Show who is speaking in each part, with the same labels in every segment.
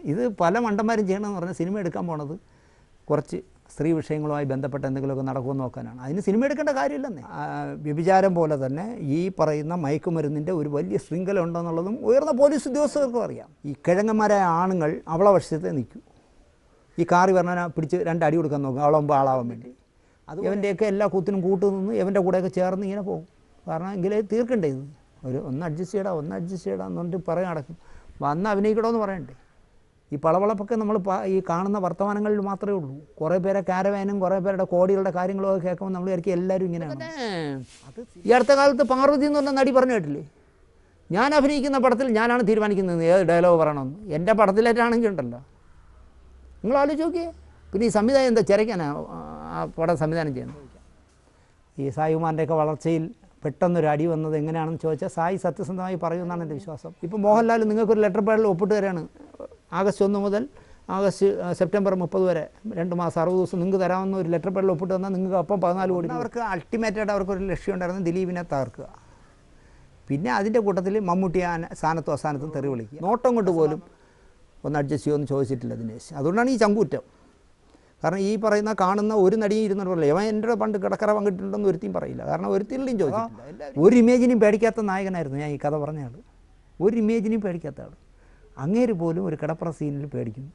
Speaker 1: ഇത് പല മണ്ടന്മാരും ചെയ്യണമെന്ന് പറഞ്ഞാൽ സിനിമ എടുക്കാൻ പോണത് കുറച്ച് സ്ത്രീ വിഷയങ്ങളുമായി ബന്ധപ്പെട്ട എന്തെങ്കിലുമൊക്കെ നടക്കുമെന്ന് നോക്കാനാണ് അതിന് സിനിമ എടുക്കേണ്ട കാര്യമില്ലെന്നേ ആ, വ്യഭിചാരം പോലെ തന്നെ ഈ പറയുന്ന മയക്കുമരുന്നിൻ്റെ ഒരു വലിയ ശൃംഖല ഉണ്ടെന്നുള്ളതും ഉയർന്ന പോലീസ് ഉദ്യോഗസ്ഥർക്കും അറിയാം ഈ കിഴങ്ങന്മാരായ ആണുങ്ങൾ അവളെ വശത്തെ നിൽക്കൂ ഈ കാറി പറഞ്ഞാൽ പിടിച്ച് രണ്ട് അടി കൊടുക്കാൻ നോക്കും അവളാകുമ്പോൾ ആളാവാൻ വേണ്ടി അത് ഇവൻ്റെയൊക്കെ എല്ലാ കൂത്തിനും കൂട്ടു നിന്ന് ഇവൻ്റെ കൂടെയൊക്കെ ചേർന്ന് ഇങ്ങനെ പോകും കാരണം എങ്കിലേ തീർക്കണ്ടേ ഇത് ഒരു ഒന്ന് അഡ്ജസ്റ്റ് ചെയ്യടാ ഒന്ന് അഡ്ജസ്റ്റ് ചെയ്യടാ എന്ന് പറഞ്ഞിട്ട് പറയാൻ നടക്കും വന്ന് അഭിനയിക്കണമെന്ന് പറയണ്ടേ ഈ പളവളപ്പൊക്കെ നമ്മൾ പ- ഈ കാണുന്ന വർത്തമാനങ്ങളിൽ മാത്രമേ ഉള്ളൂ കുറേ പേരെ കാരവാനും കുറേ പേരുടെ കോടികളുടെ കാര്യങ്ങളും ഒക്കെ കേൾക്കുമ്പോൾ നമ്മൾ വിചാരിക്കും എല്ലാവരും ഇങ്ങനെയാണ് അത് ഈ അടുത്ത കാലത്ത് പാർവതി എന്ന് പറഞ്ഞ നടി പറഞ്ഞു കേട്ടില്ലേ ഞാൻ അഭിനയിക്കുന്ന പടത്തിൽ ഞാനാണ് തീരുമാനിക്കുന്നത് ഏത് ഡയലോഗ് പറയണമെന്ന് എൻ്റെ പടത്തിലേറ്റാണെങ്കിൽ ഉണ്ടല്ലോ നിങ്ങൾ ആലോചിച്ച് നോക്കിയേ പിന്നെ ഈ സംവിധാനം എന്താ ചിരയ്ക്കാനാ ആ പടം സംവിധാനം ചെയ്യുന്നത് ഈ സായികുമാറിൻ്റെയൊക്കെ വളർച്ചയിൽ പെട്ടെന്നൊരു അടി വന്നത് എങ്ങനെയാണെന്ന് ചോദിച്ചാൽ സായി സത്യസന്ധമായി പറയുമെന്നാണ് എൻ്റെ വിശ്വാസം ഇപ്പോൾ മോഹൻലാൽ നിങ്ങൾക്കൊരു ലെറ്റർ പാഡിൽ ഒപ്പിട്ട് തരാണ് ആഗസ്റ്റ് ഒന്ന് മുതൽ ആഗസ്റ്റ് ആ, സെപ്റ്റംബർ മുപ്പത് വരെ രണ്ട് മാസം അറുപത് ദിവസം നിങ്ങൾക്ക് തരാവുന്ന ഒരു ലെറ്റർ പാഡിൽ ഒപ്പിട്ട് തന്നാൽ നിങ്ങൾക്ക് അപ്പം പതിനാല് കോടി അവർക്ക് അൾട്ടിമേറ്റായിട്ട് അവർക്കൊരു ലക്ഷ്യം ഉണ്ടായിരുന്നു ദിലീപിനെ തകർക്കുക പിന്നെ അതിൻ്റെ കൂട്ടത്തിൽ മമ്മൂട്ടി ആ സ്ഥാനത്തും അസ്ഥാനത്തും തെറി വിളിക്കുക നോട്ടം കൊണ്ട് പോലും ഒന്ന് അഡ്ജസ്റ്റ് ചെയ്യുമെന്ന് ചോദിച്ചിട്ടില്ല ദിനേശ് അതുകൊണ്ടാണ് ഈ ചങ്കൂറ്റം കാരണം ഈ പറയുന്ന കാണുന്ന ഒരു നടിയും ഇരുന്നിട്ട് പറയില്ല ഇവൻ എൻ്റെ പണ്ട് കിടക്കറ പങ്കിട്ടുണ്ടെന്ന് ഒരുത്തിയും പറയില്ല കാരണം ഒരുത്തിലും ചോദിച്ചിട്ടില്ല ഒരു ഇമേജിനും പേടിക്കാത്ത നായകനായിരുന്നു ഞാൻ ഈ കഥ പറഞ്ഞ ആൾ ഒരു ഇമേജിനും പേടിക്കാത്ത ആൾ അങ്ങേര് പോലും ഒരു കിടപ്പറ സീനിൽ പേടിക്കുന്നു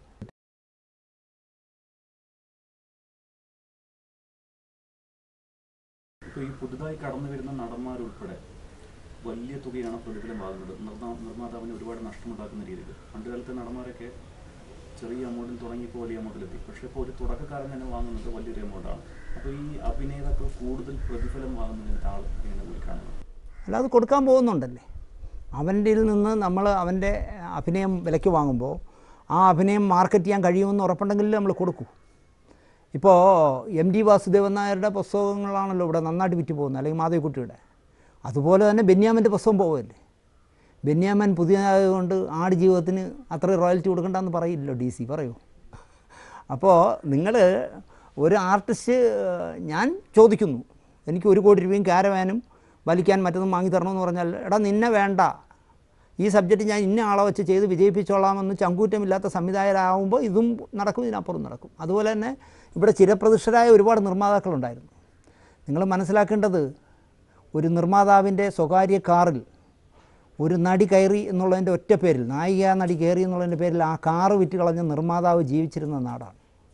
Speaker 2: ഇപ്പോൾ ഈ പുതുതായി കടന്നു വരുന്ന നടന്മാരുൾപ്പെടെ വലിയ തുകയാണ് പ്രതിഫലം വാങ്ങുന്നത് നിർമ്മാ നിർമ്മാതാവിന് ഒരുപാട് നഷ്ടമുണ്ടാക്കുന്ന രീതിയിൽ പണ്ട് കാലത്തെ നടന്മാരൊക്കെ ചെറിയ എമൗണ്ടിൽ തുടങ്ങിയപ്പോൾ വലിയ എമൗണ്ടിലെത്തി പക്ഷേ ഇപ്പോൾ ഒരു തുടക്കക്കാരൻ തന്നെ വാങ്ങുന്നത് വലിയൊരു എമൗണ്ടാണ് അപ്പോൾ ഈ അഭിനേതാക്കൾ കൂടുതൽ പ്രതിഫലം വാങ്ങുന്നതിന് ആൾ എങ്ങനെ കൂടി കാണുന്നത്
Speaker 1: അല്ലാതെ കൊടുക്കാൻ പോകുന്നുണ്ടല്ലേ അവൻ്റെ നിന്ന് നമ്മൾ അവൻ്റെ അഭിനയം വിലയ്ക്ക് വാങ്ങുമ്പോൾ ആ അഭിനയം മാർക്കറ്റ് ചെയ്യാൻ കഴിയുമെന്ന് ഉറപ്പുണ്ടെങ്കിൽ നമ്മൾ കൊടുക്കൂ ഇപ്പോൾ എം ഡി വാസുദേവൻ നായരുടെ പുസ്തകങ്ങളാണല്ലോ ഇവിടെ നന്നായിട്ട് വിറ്റ് പോകുന്നത് അല്ലെങ്കിൽ മാധവിക്കുട്ടിയുടെ അതുപോലെ തന്നെ ബെന്യാമിൻ്റെ പുസ്തകം പോവുമല്ലേ ബെന്യാമൻ പുതിയതായതുകൊണ്ട് ആട് ജീവിതത്തിന് അത്ര റോയൽറ്റി കൊടുക്കണ്ടെന്ന് പറയില്ലല്ലോ ഡി സി പറയൂ അപ്പോൾ നിങ്ങൾ ഒരു ആർട്ടിസ്റ്റ് ഞാൻ ചോദിക്കുന്നു എനിക്ക് ഒരു കോടി രൂപയും കാരവാനും വലിക്കാൻ മറ്റൊന്നും വാങ്ങി തരണമെന്ന് പറഞ്ഞാൽ എടാ നിന്നെ വേണ്ട ഈ സബ്ജക്റ്റ് ഞാൻ ഇന്ന ആളെ വെച്ച് ചെയ്ത് വിജയിപ്പിച്ചോളാമെന്ന് ചങ്കൂറ്റമില്ലാത്ത സംവിധായകരാകുമ്പോൾ ഇതും നടക്കും ഇതിനപ്പുറം നടക്കും അതുപോലെ തന്നെ ഇവിടെ ചിരപ്രതിഷ്ഠരായ ഒരുപാട് നിർമ്മാതാക്കളുണ്ടായിരുന്നു നിങ്ങൾ മനസ്സിലാക്കേണ്ടത് ഒരു നിർമ്മാതാവിൻ്റെ സ്വകാര്യ കാറിൽ ഒരു നടി കയറി എന്നുള്ളതിൻ്റെ ഒറ്റ പേരിൽ നായിക നടി കയറി എന്നുള്ളതിൻ്റെ പേരിൽ ആ കാറ് വിറ്റ് കളഞ്ഞ നിർമ്മാതാവ് ജീവിച്ചിരുന്ന നാടാണ്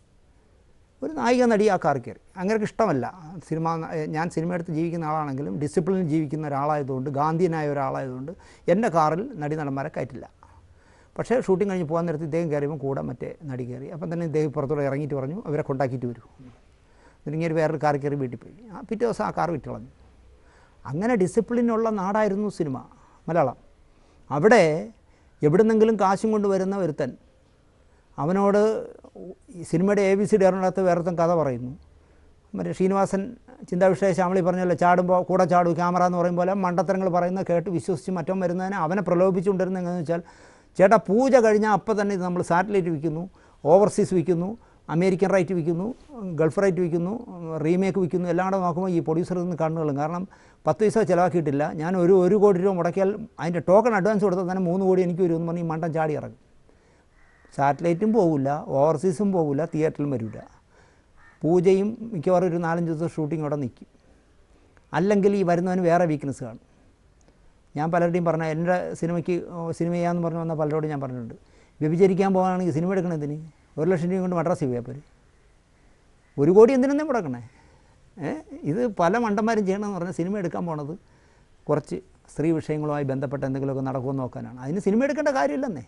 Speaker 1: ഒരു നായിക നടി ആ കാർ കയറി അങ്ങനെയൊക്കെ ഇഷ്ടമല്ല സിനിമ ഞാൻ സിനിമ എടുത്ത് ജീവിക്കുന്ന ആളാണെങ്കിലും ഡിസിപ്ലിനിൽ ജീവിക്കുന്ന ഒരാളായതുകൊണ്ട് ഗാന്ധിയനായ ഒരാളായതുകൊണ്ട് എൻ്റെ കാറിൽ നടി നടന്മാരെ കയറ്റില്ല പക്ഷേ ഷൂട്ടിംഗ് കഴിഞ്ഞ് പോകാൻ നേരത്ത് ഇദ്ദേഹം കയറിയപ്പോൾ കൂടെ മറ്റേ നടി കയറി അപ്പം തന്നെ ഇദ്ദേഹം പുറത്തോടെ ഇറങ്ങിയിട്ട് പറഞ്ഞു അവരെ കൊണ്ടാക്കിയിട്ട് വരൂ എന്നിട്ട് ഇങ്ങനെ വേറൊരു കാർ കയറി വീട്ടിൽ പോയി ആ പിറ്റേ ദിവസം ആ കാർ വിറ്റ് കളഞ്ഞു അങ്ങനെ ഡിസിപ്ലിനുള്ള നാടായിരുന്നു സിനിമ മലയാളം അവിടെ എവിടുന്നെങ്കിലും കാശും കൊണ്ട് വരുന്ന ഒരുത്തൻ അവനോട് ഈ സിനിമയുടെ എ ബി സി ഡി അറിഞ്ഞിടത്ത് വേറൊരുത്തൻ കഥ പറയുന്നു മറ്റേ ശ്രീനിവാസൻ ചിന്താവിഷയ ശ്യാമളി പറഞ്ഞല്ലോ ചാടുമ്പോൾ കൂടെ ചാടു ക്യാമറ എന്ന് പറയും പോലെ മണ്ടത്തരങ്ങൾ പറയുന്ന കേട്ട് വിശ്വസിച്ച് മറ്റോ വരുന്നതിന് അവനെ പ്രലോഭിച്ചുകൊണ്ടിരുന്ന എങ്ങനെയെന്ന് വെച്ചാൽ ചേട്ടാ പൂജ കഴിഞ്ഞാൽ അപ്പം തന്നെ ഇത് നമ്മൾ സാറ്റലൈറ്റ് വിൽക്കുന്നു ഓവർസീസ് വിൽക്കുന്നു അമേരിക്കൻ റൈറ്റ് വിൽക്കുന്നു ഗൾഫ് റൈറ്റ് വിൽക്കുന്നു റീമേക്ക് വിൽക്കുന്നു എല്ലാം കൂടെ നോക്കുമ്പോൾ ഈ പ്രൊഡ്യൂസറിൽ നിന്ന് കണ്ണുകളും കാരണം പത്ത് പൈസ ചിലവാക്കിയിട്ടില്ല ഞാൻ ഒരു ഒരു കോടി രൂപ മുടക്കിയാൽ അതിൻ്റെ ടോക്കൺ അഡ്വാൻസ് കൊടുത്താൽ തന്നെ മൂന്ന് കോടി എനിക്ക് വരുമെന്ന് പറഞ്ഞ് ഈ മണ്ടൻ ചാടി ഇറങ്ങും സാറ്റലൈറ്റും പോകില്ല ഓവർസീസും പോകില്ല തിയേറ്ററിലും വരില്ല പൂജയും മിക്കവാറും ഒരു നാലഞ്ച് ദിവസം ഷൂട്ടിംഗ് അവിടെ നിൽക്കും അല്ലെങ്കിൽ ഈ വരുന്നവന് വേറെ വീക്ക്നെസ് കാണും ഞാൻ പലരുടെയും പറഞ്ഞ എൻ്റെ സിനിമയ്ക്ക് ഓ, സിനിമ ചെയ്യാമെന്ന് പറഞ്ഞു വന്ന പലരോടും ഞാൻ പറഞ്ഞിട്ടുണ്ട് വ്യഭിചരിക്കാൻ പോകാനാണെങ്കിൽ സിനിമ എടുക്കണതിന് ഒരു ലക്ഷം രൂപ കൊണ്ട് മദ്രാസ് പോയാൽ പോരെ ഒരു കോടി എന്തിനെന്നേ മുടക്കണേ ഏ ഇത് പല മണ്ടന്മാരും ചെയ്യണമെന്ന് പറഞ്ഞാൽ സിനിമ എടുക്കാൻ പോണത് കുറച്ച് സ്ത്രീ വിഷയങ്ങളുമായി ബന്ധപ്പെട്ട എന്തെങ്കിലുമൊക്കെ നടക്കുമെന്ന് നോക്കാനാണ് അതിന് സിനിമ എടുക്കേണ്ട കാര്യമില്ലെന്നേ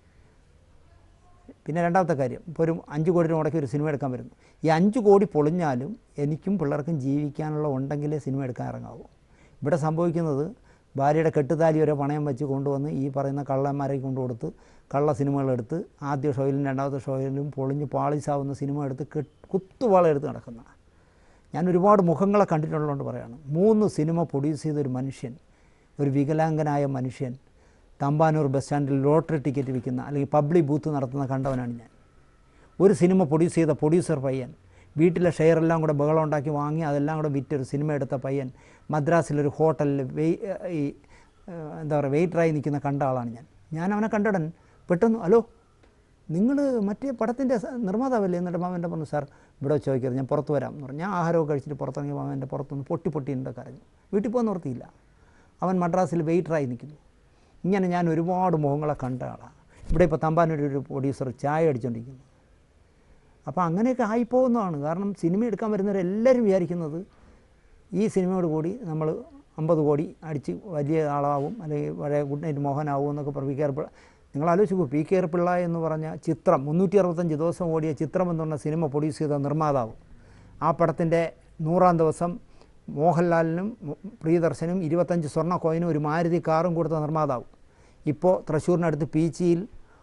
Speaker 1: പിന്നെ രണ്ടാമത്തെ കാര്യം ഇപ്പോൾ ഒരു അഞ്ച് കോടി രൂപ മുടക്കി ഒരു സിനിമ എടുക്കാൻ വരുന്നു ഈ അഞ്ച് കോടി പൊളിഞ്ഞാലും എനിക്കും പിള്ളേർക്കും ജീവിക്കാനുള്ള ഉണ്ടെങ്കിലേ സിനിമ എടുക്കാൻ ഇറങ്ങാവൂ ഇവിടെ സംഭവിക്കുന്നത് ഭാര്യയുടെ കെട്ടുതാലി വരെ പണയം വെച്ച് കൊണ്ടുവന്ന് ഈ പറയുന്ന കള്ളന്മാരെ കൊണ്ടുകൊടുത്ത് കള്ള സിനിമകളെടുത്ത് ആദ്യ ഷോയിലും രണ്ടാമത്തെ ഷോയിലും പൊളിഞ്ഞ് പാളിസാവുന്ന സിനിമ എടുത്ത് കെട്ട് കുത്തുവാള എടുത്ത് നടക്കുന്ന ഞാൻ ഒരുപാട് മുഖങ്ങളെ കണ്ടിട്ടുള്ളതുകൊണ്ട് പറയാണ് മൂന്ന് സിനിമ പ്രൊഡ്യൂസ് ചെയ്ത ഒരു മനുഷ്യൻ ഒരു വികലാംഗനായ മനുഷ്യൻ തമ്പാനൂർ ബസ് സ്റ്റാൻഡിൽ ലോട്ടറി ടിക്കറ്റ് വിൽക്കുന്ന അല്ലെങ്കിൽ പബ്ലിക് ബൂത്ത് നടത്തുന്ന കണ്ടവനാണ് ഞാൻ ഒരു സിനിമ പ്രൊഡ്യൂസ് ചെയ്ത പ്രൊഡ്യൂസർ പയ്യൻ വീട്ടിലെ ഷെയറെല്ലാം കൂടെ ബഹളം ഉണ്ടാക്കി വാങ്ങി അതെല്ലാം കൂടെ വിറ്റൊരു സിനിമ എടുത്ത പയ്യൻ മദ്രാസിലൊരു ഹോട്ടലിൽ വെയ് ഈ ഏഹ്, എന്താ പറയുക വെയിറ്ററായി നിൽക്കുന്ന കണ്ട ആളാണ് ഞാൻ ഞാൻ അവനെ കണ്ടടൻ പെട്ടെന്ന് ഹലോ നിങ്ങൾ മറ്റേ പടത്തിൻ്റെ നിർമ്മാതാവല്ലേ എന്നിട്ട് മാമൻ എൻ്റെ പറഞ്ഞു സാർ ഇവിടെ വെച്ച് ചോദിക്കരുത് ഞാൻ പുറത്ത് വരാം എന്ന് പറഞ്ഞു ഞാൻ ആഹാരമൊക്കെ കഴിച്ചിട്ട് പുറത്തിറങ്ങിയ മാമൻ എൻ്റെ പുറത്തുനിന്ന് പൊട്ടി പൊട്ടി ഉണ്ട് കരഞ്ഞു വീട്ടിൽ പോകാൻ നിർത്തിയില്ല അവൻ മദ്രാസിൽ വെയിറ്ററായി നിൽക്കുന്നു ഇങ്ങനെ ഞാൻ ഒരുപാട് മുഖങ്ങളെ കണ്ട ആളാണ് ഇവിടെ ഇപ്പോൾ തമ്പാനൊരു ഒരു പ്രൊഡ്യൂസർ ചായ അടിച്ചുകൊണ്ടിരിക്കുന്നു അപ്പോൾ അങ്ങനെയൊക്കെ ആയിപ്പോകുന്നതാണ് കാരണം സിനിമ എടുക്കാൻ വരുന്നവരെല്ലാവരും വിചാരിക്കുന്നത് ഈ സിനിമയോട് കൂടി നമ്മൾ അമ്പത് കോടി അടിച്ച് വലിയ ആളാവും അല്ലെങ്കിൽ പഴയ ഗുഡ് നൈറ്റ് മോഹനാവും എന്നൊക്കെ പറഞ്ഞ് പി കെ ആർ പിള്ള നിങ്ങൾ ആലോചിച്ച് നോക്കൂ പി കെ ആർ പിള്ള എന്ന് പറഞ്ഞ ചിത്രം മുന്നൂറ്റി അറുപത്തഞ്ച് ദിവസം ഓടിയ ചിത്രം എന്ന് പറഞ്ഞ സിനിമ പ്രൊഡ്യൂസ് ചെയ്ത നിർമ്മാതാവ് ആ പടത്തിൻ്റെ നൂറാം ദിവസം മോഹൻലാലിനും പ്രിയദർശനും ഇരുപത്തഞ്ച് സ്വർണ്ണ കോയിനും ഒരു മാരുതി കാറും കൊടുത്ത നിർമ്മാതാവ് ഇപ്പോൾ തൃശ്ശൂരിനടുത്ത് പീച്ചിയിൽ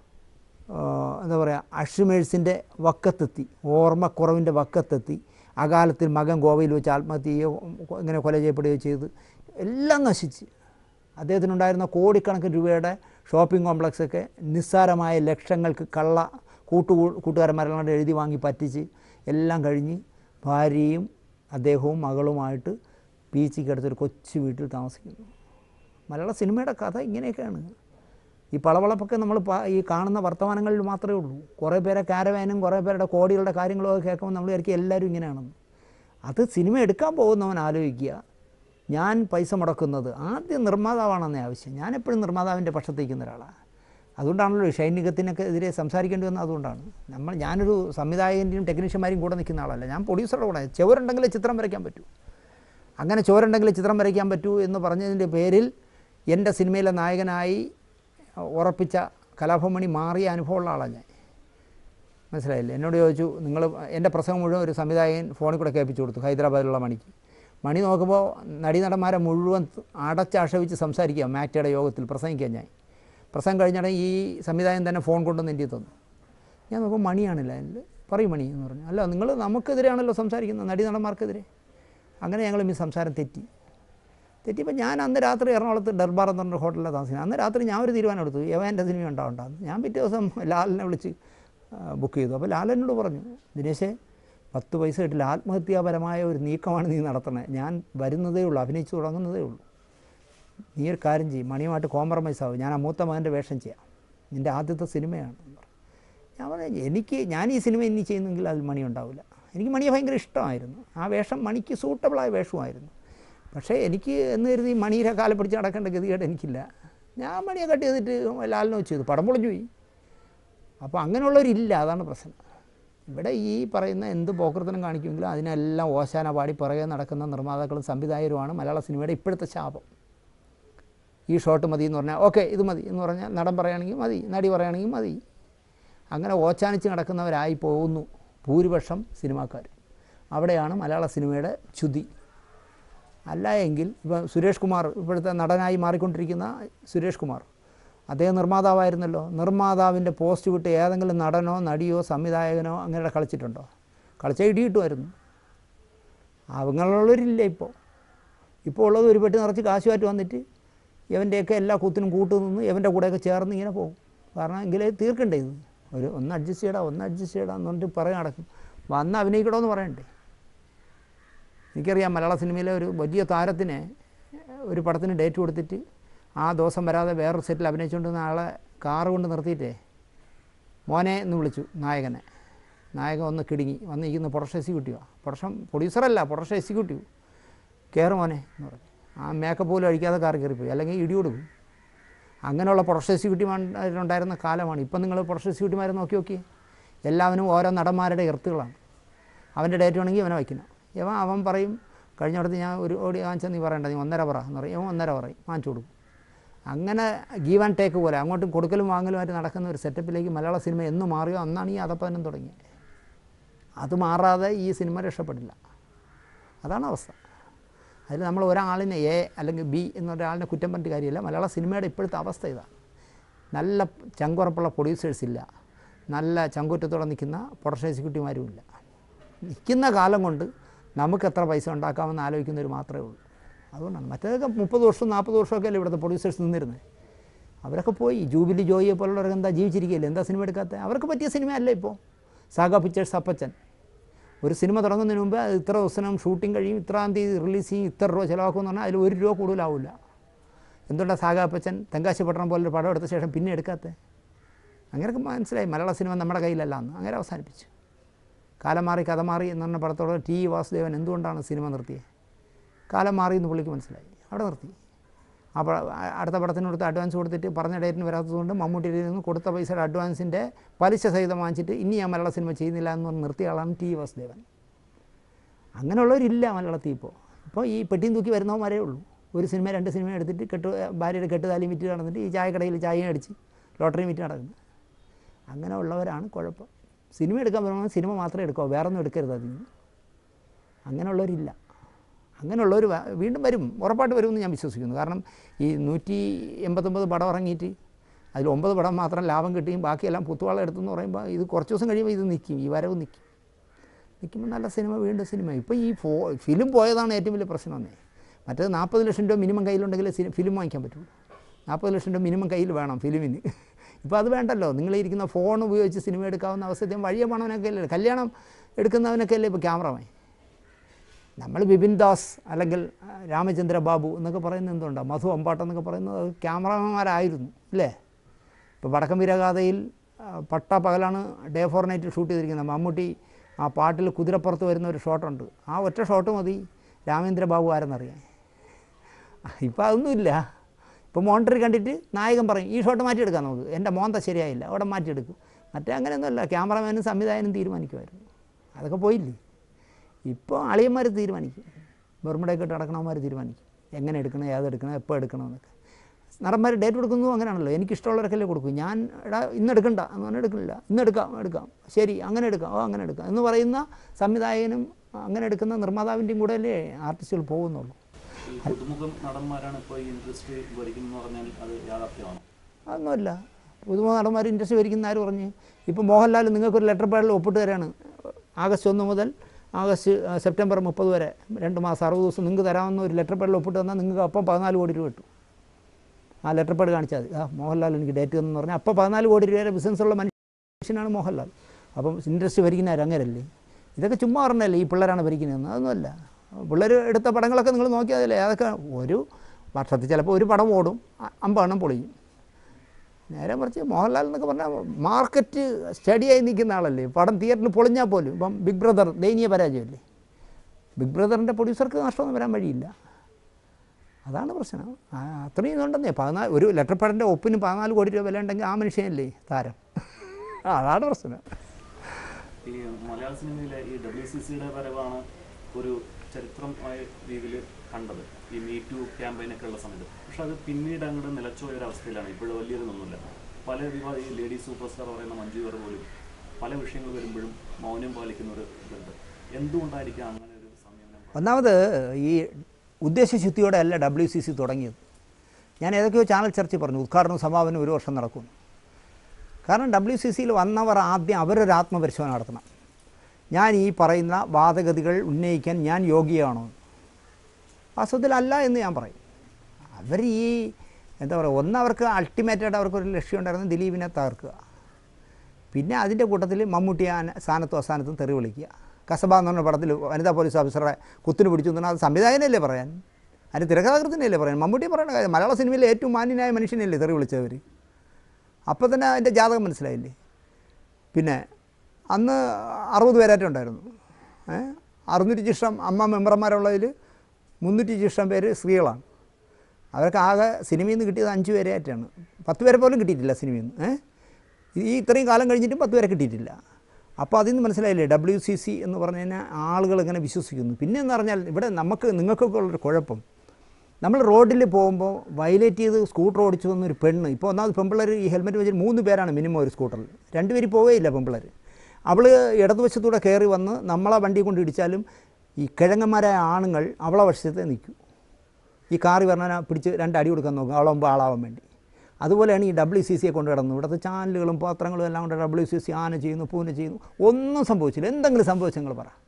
Speaker 1: ആ, എന്താ പറയുക അഷ്മേഴ്സിൻ്റെ വക്കത്തെത്തി ഓർമ്മക്കുറവിൻ്റെ വക്കത്തെത്തി അകാലത്തിൽ മകൻ ഗോവയിൽ വെച്ച് ആത്മഹത്യ ചെയ്യുകയോ ഇങ്ങനെ കൊല ചെയ്യപ്പെടുകയോ ചെയ്ത് എല്ലാം നശിച്ച് അദ്ദേഹത്തിനുണ്ടായിരുന്ന കോടിക്കണക്കിന് രൂപയുടെ ഷോപ്പിംഗ് കോംപ്ലക്സൊക്കെ നിസ്സാരമായ ലക്ഷങ്ങൾക്ക് കള്ള കൂട്ടു കൂട്ടുകാരന്മാരെല്ലാം കൂടെ എഴുതി വാങ്ങി പറ്റിച്ച് എല്ലാം കഴിഞ്ഞ് ഭാര്യയും അദ്ദേഹവും മകളുമായിട്ട് ബീച്ചിക്കടുത്തൊരു കൊച്ചു വീട്ടിൽ താമസിക്കുന്നു മലയാള സിനിമയുടെ കഥ ഇങ്ങനെയൊക്കെയാണ് ഈ പളവളപ്പൊക്കെ നമ്മൾ പ- ഈ കാണുന്ന വർത്തമാനങ്ങളിൽ മാത്രമേ ഉള്ളൂ കുറേ പേരെ കാരവാനും കുറേ പേരുടെ കോടികളുടെ കാര്യങ്ങളൊക്കെ കേൾക്കുമ്പോൾ നമ്മൾ വിചാരിക്കും എല്ലാവരും ഇങ്ങനെയാണെന്ന് അത് സിനിമ എടുക്കാൻ പോകുന്നവൻ ആലോചിക്കുക ഞാൻ പൈസ മുടക്കുന്നത് ആദ്യം നിർമ്മാതാവാണെന്നേ ആവശ്യം ഞാൻ എപ്പോഴും നിർമ്മാതാവിൻ്റെ പക്ഷത്തേക്കുന്ന ഒരാളാണ് അതുകൊണ്ടാണല്ലോ ഷൈനികത്തിനൊക്കെ എതിരെ സംസാരിക്കേണ്ടി വന്നത് അതുകൊണ്ടാണ് നമ്മൾ ഞാനൊരു സംവിധായകൻ്റെയും ടെക്നീഷ്യന്മാരെയും കൂടെ നിൽക്കുന്ന ആളല്ല ഞാൻ പ്രൊഡ്യൂസറുടെ കൂടെ ചെവരുണ്ടെങ്കിലേ ചിത്രം വരയ്ക്കാൻ പറ്റൂ അങ്ങനെ ചോരുണ്ടെങ്കിൽ ചിത്രം വരയ്ക്കാൻ പറ്റൂ എന്ന് പറഞ്ഞതിൻ്റെ പേരിൽ എൻ്റെ സിനിമയിലെ നായകനായി ഉറപ്പിച്ച കലാഭവമണി മാറിയ അനുഭവമുള്ള ആളാണ് ഞാൻ മനസ്സിലായില്ലേ എന്നോട് ചോദിച്ചു നിങ്ങൾ എൻ്റെ പ്രസംഗം മുഴുവൻ ഒരു സംവിധായകൻ ഫോണിൽ കൂടെ കേൾപ്പിച്ചു കൊടുത്തു ഹൈദരാബാദിലുള്ള മണിക്ക് മണി നോക്കുമ്പോൾ നടീനടന്മാരെ മുഴുവൻ അടച്ചാക്ഷേപിച്ച് സംസാരിക്കുക മാറ്റയുടെ യോഗത്തിൽ പ്രസംഗിക്കാൻ ഞാൻ പ്രസംഗം കഴിഞ്ഞാൽ ഈ സംവിധായകൻ തന്നെ ഫോൺ കൊണ്ടുവന്ന് എൻ്റെ തന്നു ഞാൻ നോക്കുമ്പോൾ മണിയാണില്ല അതിൽ പറയും മണി എന്ന് പറഞ്ഞു അല്ല നിങ്ങൾ നമുക്കെതിരെയാണല്ലോ സംസാരിക്കുന്നത് നടീനടന്മാർക്കെതിരെ അങ്ങനെ ഞങ്ങൾ ഈ സംസാരം തെറ്റി തെറ്റിയപ്പോൾ ഞാൻ അന്ന് രാത്രി എറണാകുളത്ത് ഡർബാർ എന്ന് പറഞ്ഞ ഹോട്ടലിലാണ് താമസിക്കുന്നത് അന്ന് രാത്രി ഞാൻ ഒരു തീരുമാനം എടുത്തു യവൻ്റെ സിനിമ ഉണ്ടാവണ്ടെന്ന് ഞാൻ പിറ്റേ ദിവസം ലാലിനെ വിളിച്ച് ബുക്ക് ചെയ്തു അപ്പോൾ ലാലനോട് പറഞ്ഞു ദിനേശേ പത്ത് പൈസ കിട്ടില്ല ആത്മഹത്യാപരമായ ഒരു നീക്കമാണ് നീ നടത്തണത് ഞാൻ വരുന്നതേ ഉള്ളൂ അഭിനയിച്ചു തുടങ്ങുന്നതേ ഉള്ളൂ നീ ഒരു കാര്യം ചെയ്യും മണിയുമായിട്ട് കോംപ്രമൈസ് ആവും ഞാൻ ആ മൂത്ത മകൻ്റെ വേഷം ചെയ്യാം നിൻ്റെ ആദ്യത്തെ സിനിമയാണ് എന്ന് പറഞ്ഞു. ഞാൻ പറഞ്ഞു എനിക്ക് ഞാൻ ഈ സിനിമ ഇനി ചെയ്യുന്നെങ്കിൽ അതിൽ മണി ഉണ്ടാവില്ല എനിക്ക് മണിയെ ഭയങ്കര ഇഷ്ടമായിരുന്നു ആ വേഷം മണിക്ക് സൂട്ടബിളായ വേഷമായിരുന്നു പക്ഷേ എനിക്ക് എന്ന് കരുതി മണിയുടെ കാലം പിടിച്ച് നടക്കേണ്ട ഗതികേട് എനിക്കില്ല ഞാൻ മണിയെ കട്ട് ചെയ്തിട്ട് ലാലിനെ വെച്ച് ചെയ്തു പടം പൊളിഞ്ഞു പോയി അപ്പോൾ അങ്ങനെയുള്ളവരില്ല അതാണ് പ്രശ്നം ഇവിടെ ഈ പറയുന്ന എന്ത് പോക്കൃത്തനം കാണിക്കുമെങ്കിലും അതിനെല്ലാം ഓശാന പാടി പുറകെ നടക്കുന്ന നിർമ്മാതാക്കളും സംവിധായകരുമാണ് മലയാള സിനിമയുടെ ഇപ്പോഴത്തെ ശാപം ഈ ഷോട്ട് മതി എന്ന് പറഞ്ഞാൽ ഓക്കെ ഇത് മതി എന്ന് പറഞ്ഞാൽ നടൻ പറയുകയാണെങ്കിൽ മതി നടി പറയുകയാണെങ്കിൽ മതി അങ്ങനെ ഓച്ചാനിച്ച് നടക്കുന്നവരായി പോകുന്നു ഭൂരിപക്ഷം സിനിമാക്കാർ അവിടെയാണ് മലയാള സിനിമയുടെ ചുതി അല്ല എങ്കിൽ ഇപ്പം സുരേഷ് കുമാർ ഇപ്പോഴത്തെ നടനായി മാറിക്കൊണ്ടിരിക്കുന്ന സുരേഷ് കുമാർ അദ്ദേഹം നിർമ്മാതാവായിരുന്നല്ലോ നിർമ്മാതാവിൻ്റെ പോസ്റ്റ് വിട്ട് ഏതെങ്കിലും നടനോ നടിയോ സംവിധായകനോ അങ്ങനെ കളിച്ചിട്ടുണ്ടോ കളിച്ച ഇടി കിട്ടുമായിരുന്നു അവങ്ങളുള്ളവരില്ല ഇപ്പോൾ ഇപ്പോൾ ഉള്ളത് ഒരു പെട്ടി നിറച്ച് കാശുമായിട്ട് വന്നിട്ട് ഇവൻ്റെയൊക്കെ എല്ലാ കുത്തിനും കൂട്ടു നിന്ന് ഇവൻ്റെ കൂടെയൊക്കെ ചേർന്ന് ഇങ്ങനെ പോകും കാരണം എങ്കിലേ തീർക്കണ്ടേ ഇത് ഒരു ഒന്ന് അഡ്ജസ്റ്റ് ചെയ്യടാ ഒന്ന് അഡ്ജസ്റ്റ് ചെയ്യടാ എന്ന് പറഞ്ഞിട്ട് പറയാൻ നടക്കും വന്ന് അഭിനയിക്കണമെന്ന് പറയണ്ടേ എനിക്കറിയാം മലയാള സിനിമയിലെ ഒരു വലിയ താരത്തിന് ഒരു പടത്തിന് ഡേറ്റ് കൊടുത്തിട്ട് ആ ദിവസം വരാതെ വേറൊരു സെറ്റിൽ അഭിനയിച്ചുകൊണ്ടിരുന്ന ആളെ കാറ് കൊണ്ട് നിർത്തിയിട്ടേ മോനെ എന്ന് വിളിച്ചു നായകനെ നായകൻ ഒന്ന് കിടുങ്ങി വന്നിരിക്കുന്ന പ്രൊഡക്ഷൻ എക്സിക്യൂട്ടീവാണ് പ്രൊഡക്ഷൻ പ്രൊഡ്യൂസറല്ല പ്രൊഡക്ഷൻ എക്സിക്യൂട്ടീവ് കയറ് മോനെ എന്ന് പറഞ്ഞു ആ മേക്കപ്പ് പോലും അഴിക്കാതെ കാർ കയറിപ്പോയി അല്ലെങ്കിൽ ഇടി കൊടുക്കും അങ്ങനെയുള്ള പ്രൊഡക്ഷൻ എക്സിക്യൂട്ടീവ് ഉണ്ടായിരുന്ന കാലമാണ് ഇപ്പം നിങ്ങൾ പ്രൊഡക്ഷൻ എക്സിക്യൂട്ടീവ്മാരെ നോക്കി നോക്കി എല്ലാവനും ഓരോ നടന്മാരുടെ എർത്തുകളാണ് അവൻ്റെ ഡേറ്റ് വേണമെങ്കിൽ അവനെ വയ്ക്കണം ഇവൻ അവൻ പറയും കഴിഞ്ഞിടത്ത് ഞാൻ ഒരു ഓടി വാങ്ങിച്ചാൽ നീ പറയണ്ട നീ ഒന്നര പറ എന്ന് പറയും ഇവൻ ഒന്നര പറയും വാങ്ങിച്ചു കൊടുക്കും അങ്ങനെ ഗീവ് ആൻഡ് ടേക്ക് പോലെ അങ്ങോട്ടും കൊടുക്കലും വാങ്ങലുമായിട്ട് നടക്കുന്ന ഒരു സെറ്റപ്പിലേക്ക് മലയാള സിനിമ എന്ന് മാറിയോ അന്നാണ് ഈ അധപ്പതനം തുടങ്ങിയത് അത് മാറാതെ ഈ സിനിമ രക്ഷപ്പെടില്ല അതാണ് അവസ്ഥ അതിൽ നമ്മൾ ഒരാളിനെ എ അല്ലെങ്കിൽ ബി എന്നൊരാളിനെ കുറ്റം പറഞ്ഞിട്ട് കാര്യമില്ല മലയാള സിനിമയുടെ ഇപ്പോഴത്തെ അവസ്ഥ ഇതാണ് നല്ല ചങ്കുറപ്പുള്ള പ്രൊഡ്യൂസേഴ്സ് ഇല്ല നല്ല ചങ്കൂറ്റത്തോടെ നിൽക്കുന്ന പ്രൊഡക്ഷൻ എക്സിക്യൂട്ടീവുമാരും ഇല്ല നിൽക്കുന്ന കാലം കൊണ്ട് നമുക്ക് എത്ര പൈസ ഉണ്ടാക്കാമെന്ന് ആലോചിക്കുന്നവർ മാത്രമേ ഉള്ളൂ അതുകൊണ്ടാണ് മറ്റേതൊക്കെ മുപ്പത് വർഷം നാൽപ്പത് വർഷമൊക്കെ അല്ലേ ഇവിടുത്തെ പ്രൊഡ്യൂസേഴ്സ് നിന്നിരുന്നത് അവരൊക്കെ പോയി ജൂബിലി ജോയിയെ പോലുള്ളവരൊക്കെ എന്താ ജീവിച്ചിരിക്കുകയില്ല എന്താ സിനിമ എടുക്കാത്ത അവർക്ക് പറ്റിയ സിനിമയല്ല ഇപ്പോൾ സാഗ പിക്ചേഴ്സ് അപ്പച്ചൻ ഒരു സിനിമ തുടങ്ങുന്നതിന് മുമ്പ് അത് ഇത്ര ദിവസം ഷൂട്ടിംഗ് കഴിയും ഇത്രാം തീയതി റിലീസ് ചെയ്യും ഇത്ര രൂപ ചിലവാക്കുമെന്ന് പറഞ്ഞാൽ അതിൽ ഒരു രൂപ കൂടുതലാവില്ല എന്തുകൊണ്ടാണ് സാഗ അപ്പച്ചൻ തെങ്കാശി പട്ടണം പോലൊരു പടം എടുത്ത ശേഷം പിന്നെ എടുക്കാത്തത് അങ്ങനെയൊക്കെ മനസ്സിലായി മലയാള സിനിമ നമ്മുടെ കയ്യിലല്ല എന്ന് അങ്ങനെ അവസാനിപ്പിച്ചു കാലം മാറി കഥ മാറി എന്ന് പറഞ്ഞ പടത്തോടെ ടി വാസുദേവൻ എന്തുകൊണ്ടാണ് സിനിമ നിർത്തിയത് കാലം മാറി എന്ന് പുള്ളിക്ക് മനസ്സിലായി അവിടെ നിർത്തി ആ പട ആ- അടുത്ത പടത്തിന് കൊടുത്ത് അഡ്വാൻസ് കൊടുത്തിട്ട് പറഞ്ഞ ഡേറ്റിന് വരാത്തതുകൊണ്ട് മമ്മൂട്ടിയിൽ നിന്ന് കൊടുത്ത പൈസയുടെ അഡ്വാൻസിൻ്റെ പലിശ സഹിതം വാങ്ങിച്ചിട്ട് ഇനി ഞാൻ മലയാള സിനിമ ചെയ്യുന്നില്ല എന്ന് പറഞ്ഞ് നിർത്തിയ ആളാണ് ടി വാസുദേവൻ അങ്ങനെയുള്ളവരില്ല മലയാളത്തിൽ ഇപ്പോൾ ഇപ്പോൾ ഈ പെട്ടിയും തൂക്കി വരുന്നവന്മാരേ ഉള്ളൂ ഒരു സിനിമ രണ്ട് സിനിമ എടുത്തിട്ട് കെട്ട് ഭാര്യയുടെ കെട്ടുതാലിയും വിറ്റ് നടന്നിട്ട് ഈ ചായക്കടയിൽ ചായയും അടിച്ച് ലോട്ടറിയും വിറ്റ് നടക്കുന്നത് അങ്ങനെ ഉള്ളവരാണ് കുഴപ്പം സിനിമ എടുക്കാൻ പറയുമ്പോൾ സിനിമ മാത്രമേ എടുക്കാവൂ വേറെ ഒന്നും എടുക്കരുത് അതിൽ നിന്ന് അങ്ങനെയുള്ളവരില്ല അങ്ങനെയുള്ളവർ വ- വീണ്ടും വരും ഉറപ്പായിട്ട് വരുമെന്ന് ഞാൻ വിശ്വസിക്കുന്നു കാരണം ഈ നൂറ്റി എൺപത്തൊമ്പത് പടം ഇറങ്ങിയിട്ട് അതിൽ ഒമ്പത് പടം മാത്രം ലാഭം കിട്ടുകയും ബാക്കിയെല്ലാം പുത്തുവാള എടുത്തെന്ന് പറയുമ്പോൾ ഇത് കുറച്ച് ദിവസം കഴിയുമ്പോൾ ഇത് നിൽക്കും ഈ വരവ് നിൽക്കും നിൽക്കുമ്പോൾ നല്ല സിനിമ വീണ്ടും സിനിമ ഇപ്പോൾ ഈ ഫോ ഫിലിം പോയതാണ് ഏറ്റവും വലിയ പ്രശ്നമെന്നേ മറ്റേത് നാൽപ്പത് ലക്ഷം രൂപ മിനിമം കയ്യിലുണ്ടെങ്കിൽ സിനി ഫിലിം വാങ്ങിക്കാൻ പറ്റുള്ളൂ നാൽപ്പത് ലക്ഷം രൂപ മിനിമം കയ്യിൽ വേണം ഫിലിമിന് ഇപ്പോൾ അത് വേണ്ടല്ലോ നിങ്ങളിരിക്കുന്ന ഫോൺ ഉപയോഗിച്ച് സിനിമ എടുക്കാവുന്ന അവസ്ഥയും വഴിയെ പണവനൊക്കെ അല്ലേ കല്യാണം എടുക്കുന്നവനൊക്കെ അല്ലേ ഇപ്പോൾ ക്യാമറമാൻ നമ്മൾ ബിപിൻ ദാസ് അല്ലെങ്കിൽ ആ, രാമചന്ദ്ര ബാബു എന്നൊക്കെ പറയുന്നത് എന്തുകൊണ്ടോ മധു അമ്പാട്ടം എന്നൊക്കെ പറയുന്നത് അത് ക്യാമറമാന്മാരായിരുന്നു അല്ലേ ഇപ്പോൾ വടക്കം വീരഗാഥയിൽ ആ, പട്ട പകലാണ് ഡേ ഫോർ നൈറ്റ് ഷൂട്ട് ചെയ്തിരിക്കുന്നത് മമ്മൂട്ടി ആ പാട്ടിൽ കുതിരപ്പുറത്ത് വരുന്ന ഒരു ഷോട്ടുണ്ട് ആ ഒറ്റ ഷോട്ട് മതി രാമേന്ദ്ര ബാബു ആരെന്നറിയാൻ ഇപ്പോൾ അതൊന്നുമില്ല ഇപ്പോൾ മോണിറ്ററിൽ കണ്ടിട്ട് നായകൻ പറയും ഈ ഷോട്ട് മാറ്റിയെടുക്കാം നമുക്ക് എൻ്റെ മോന്ത ശരിയായില്ല അവിടെ മാറ്റിയെടുക്കും മറ്റേ അങ്ങനെയൊന്നുമല്ല ക്യാമറമാനും സംവിധായകനും തീരുമാനിക്കുമായിരുന്നു അതൊക്കെ പോയില്ലേ ഇപ്പോൾ അളിയന്മാർ തീരുമാനിക്കും ബർമുടയൊക്കെ ഇട്ട് നടക്കണവന്മാർ തീരുമാനിക്കും എങ്ങനെ എടുക്കണം ഏതെടുക്കണം എപ്പോൾ എടുക്കണം എന്നൊക്കെ നടന്മാർ ഡേറ്റ് കൊടുക്കുന്നു അങ്ങനെയാണല്ലോ എനിക്കിഷ്ടമുള്ളവർക്കല്ലേ കൊടുക്കും ഞാൻ എടാ ഇന്ന് എടുക്കണ്ട എന്ന് പറഞ്ഞാൽ എടുക്കുന്നില്ല ഇന്ന് എടുക്കാം എടുക്കാം ശരി അങ്ങനെ എടുക്കാം ഓ അങ്ങനെ എടുക്കാം എന്ന് പറയുന്ന സംവിധായകനും അങ്ങനെ എടുക്കുന്ന നിർമ്മാതാവിൻ്റെയും കൂടെ അല്ലേ ആർട്ടിസ്റ്റുകൾ പോകുന്നുള്ളൂ
Speaker 2: ഈ പുതുമുഖം നടന്മാരാണ് ഇപ്പോൾ ഈ ഇൻഡസ്ട്രി ഭരിക്കുന്നത് പറഞ്ഞാൽ അത് യാഥാർത്ഥ്യമാണോ
Speaker 1: അതൊന്നുമല്ല പുതുമുഖ നടന്മാർ ഇൻഡസ്ട്രി ഭരിക്കുന്ന ആര് പറഞ്ഞ് ഇപ്പോൾ മോഹൻലാൽ നിങ്ങൾക്കൊരു ലെറ്റർ പാഡിൽ ഒപ്പിട്ട് തരാണ് ആഗസ്റ്റ് ഒന്ന് മുതൽ ആഗസ്റ്റ് ആ, സെപ്റ്റംബർ മുപ്പത് വരെ രണ്ട് മാസം അറുപത് ദിവസം നിങ്ങൾക്ക് തരാമെന്ന് ഒരു ലെറ്റർ പാഡിൽ ഒപ്പിട്ട് തന്നാൽ നിങ്ങൾക്ക് അപ്പം പതിനാല് കോടി രൂപ കിട്ടും ആ ലെറ്റർ പാഡ് കാണിച്ചാൽ മതി ആ മോഹൻലാൽ എനിക്ക് ഡേറ്റ് എന്ന് പറഞ്ഞാൽ അപ്പോൾ പതിനാല് കോടി രൂപയുടെ ബിസിനസ്സുള്ള മനുഷ്യനാണ് മോഹൻലാൽ അപ്പം ഇൻഡസ്ട്രി ഭരിക്കുന്ന ആരും അങ്ങനല്ലേ ഇതൊക്കെ ചുമ്മാ പറഞ്ഞല്ലേ ഈ പിള്ളേരാണ് ഭരിക്കുന്നതെന്ന് അതൊന്നുമല്ല പിള്ളേർ എടുത്ത പടങ്ങളൊക്കെ നിങ്ങൾ നോക്കിയാലേ അതൊക്കെ ഒരു വർഷത്തിൽ ചിലപ്പോൾ ഒരു പടം ഓടും അ- അമ്പെണ്ണം പൊളിയും നേരെ മറിച്ച് മോഹൻലാൽ എന്നൊക്കെ പറഞ്ഞാൽ മാർക്കറ്റ് സ്റ്റഡിയായി നിൽക്കുന്ന ആളല്ലേ പടം തിയേറ്ററിൽ പൊളിഞ്ഞാൽ പോലും ഇപ്പം ബിഗ് ബ്രദർ ദയനീയ പരാജയമല്ലേ ബിഗ് ബ്രദറിൻ്റെ പ്രൊഡ്യൂസർക്ക് നഷ്ടമൊന്നും വരാൻ വഴിയില്ല അതാണ് പ്രശ്നം ആ, അത്രയും ഇതുണ്ടെന്നേ പതിനാല് ഒരു ലെറ്റർ പാഡിൻ്റെ ഒപ്പിന് പതിനാല് കോടി രൂപ വില ഉണ്ടെങ്കിൽ ആ മനുഷ്യനല്ലേ താരം ആ, അതാണ് പ്രശ്നം
Speaker 2: ഈ മലയാള സിനിമയിലെ ഈ ഡബ്ല്യു സി സിയുടെ വരവാണ് ഒരു ചരിത്രമായ രീതിയിൽ കണ്ടത് ഈ മീ ടു ക്യാമ്പയിനൊക്കെ ഉള്ള സമയത്ത് പക്ഷെ അത് പിന്നീട് അങ്ങോട്ട് നിലച്ചുപോയ ഒരു അവസ്ഥയിലാണ് ഇപ്പോഴും വലിയതൊന്നുമില്ല പല വിവാദ ഈ ലേഡി സൂപ്പർ സ്റ്റാർ പറയുന്ന മഞ്ജു വർ പോലും പല വിഷയങ്ങൾ വരുമ്പോഴും മൗനം പാലിക്കുന്ന ഒരു ഇതുണ്ട് എന്തുകൊണ്ടായിരിക്കും അങ്ങനെ ഒരു സമീപനം
Speaker 1: ഒന്നാമത് ഈ ഉദ്ദേശശുദ്ധിയോടെ അല്ല ഡബ്ല്യു സി സി തുടങ്ങിയത് ഞാൻ ഏതൊക്കെയോ ചാനൽ ചർച്ച പറഞ്ഞു ഉദ്ഘാടനവും സമാപനം ഒരു വർഷം നടക്കും കാരണം ഡബ്ല്യു സി സിയിൽ വന്നവർ ആദ്യം അവരൊരു ആത്മപരിശോധന നടത്തണം ഞാൻ ഈ പറയുന്ന വാദഗതികൾ ഉന്നയിക്കാൻ ഞാൻ യോഗ്യയാണോ വാസ്തവത്തിലല്ല എന്ന് ഞാൻ പറയും അവർ ഈ എന്താ പറയുക ഒന്ന് അവർക്ക് അൾട്ടിമേറ്റായിട്ട് അവർക്കൊരു ലക്ഷ്യം ഉണ്ടായിരുന്നു ദിലീപിനെ തകർക്കുക പിന്നെ അതിൻ്റെ കൂട്ടത്തിൽ മമ്മൂട്ടി ആ സ്ഥാനത്തും അസ്ഥാനത്തും തെറി വിളിക്കുക കസബ എന്ന് പറഞ്ഞ പടത്തിൽ വനിതാ പോലീസ് ഓഫീസറെ കുത്തിന് പിടിച്ചു എന്ന് പറഞ്ഞാൽ അത് സംവിധായകനല്ലേ പറയാൻ അതിന് തിരക്കഥാകൃത്തിനല്ലേ പറയാൻ മമ്മൂട്ടി പറയണ കാര്യം മലയാള സിനിമയിലെ ഏറ്റവും മാന്യനായ മനുഷ്യനല്ലേ തെറി വിളിച്ചവർ അപ്പോൾ തന്നെ അതിൻ്റെ ജാതകം മനസ്സിലായില്ലേ പിന്നെ അന്ന് അറുപത് പേരാറ്റം ഉണ്ടായിരുന്നു ഏ അറുന്നൂറ്റി ചിഷ്ടം അമ്മ മെമ്പർമാരുള്ളതിൽ മുന്നൂറ്റി ചിഷ്ടം പേര് സ്ത്രീകളാണ് അവർക്ക് ആകെ സിനിമയിൽ നിന്ന് കിട്ടിയത് അഞ്ച് പേരായിട്ടാണ് പത്ത് പേരെ പോലും കിട്ടിയിട്ടില്ല സിനിമയിൽ നിന്ന് ഏ ഈ ഇത്രയും കാലം കഴിഞ്ഞിട്ടും പത്ത് പേരെ കിട്ടിയിട്ടില്ല അപ്പോൾ അതിൽ നിന്ന് മനസ്സിലായില്ലേ ഡബ്ല്യു സി സി എന്ന് പറഞ്ഞു കഴിഞ്ഞാൽ ആളുകൾ ഇങ്ങനെ വിശ്വസിക്കുന്നു പിന്നെ എന്ന് പറഞ്ഞാൽ ഇവിടെ നമുക്ക് നിങ്ങൾക്കൊക്കെ ഉള്ളൊരു കുഴപ്പം നമ്മൾ റോഡിൽ പോകുമ്പോൾ വയലേറ്റ് ചെയ്ത് സ്കൂട്ടർ ഓടിച്ചു വന്നൊരു പെണ്ണ് ഇപ്പോൾ ഒന്നാമത് പെമ്പിള്ളേർ ഈ ഹെൽമെറ്റ് വെച്ചിട്ട് മൂന്ന് പേരാണ് മിനിമം ഒരു സ്കൂട്ടറിൽ രണ്ടുപേര് പോവുകയില്ല പെമ്പിള്ളേർ അവൾ ഇടതുവശത്തൂടെ കയറി വന്ന് നമ്മളെ വണ്ടി കൊണ്ട് ഇടിച്ചാലും ഈ കിഴങ്ങന്മാരായ ആണുങ്ങൾ അവളെ വശത്തെ നിൽക്കൂ ഈ കാറി പറഞ്ഞാൽ പിടിച്ച് രണ്ട് അടി കൊടുക്കാൻ നോക്കും അവളാകുമ്പോൾ ആളാവാൻ വേണ്ടി അതുപോലെയാണ് ഈ ഡബ്ല്യു സി സിയെ കൊണ്ട് കിടന്നു ഇവിടുത്തെ ചാനലുകളും പത്രങ്ങളും എല്ലാം കൊണ്ട് ഡബ്ല്യു സി സി ആന ചെയ്യുന്നു പൂന ചെയ്യുന്നു ഒന്നും സംഭവിച്ചില്ല എന്തെങ്കിലും സംഭവിച്ചു നിങ്ങൾ പറ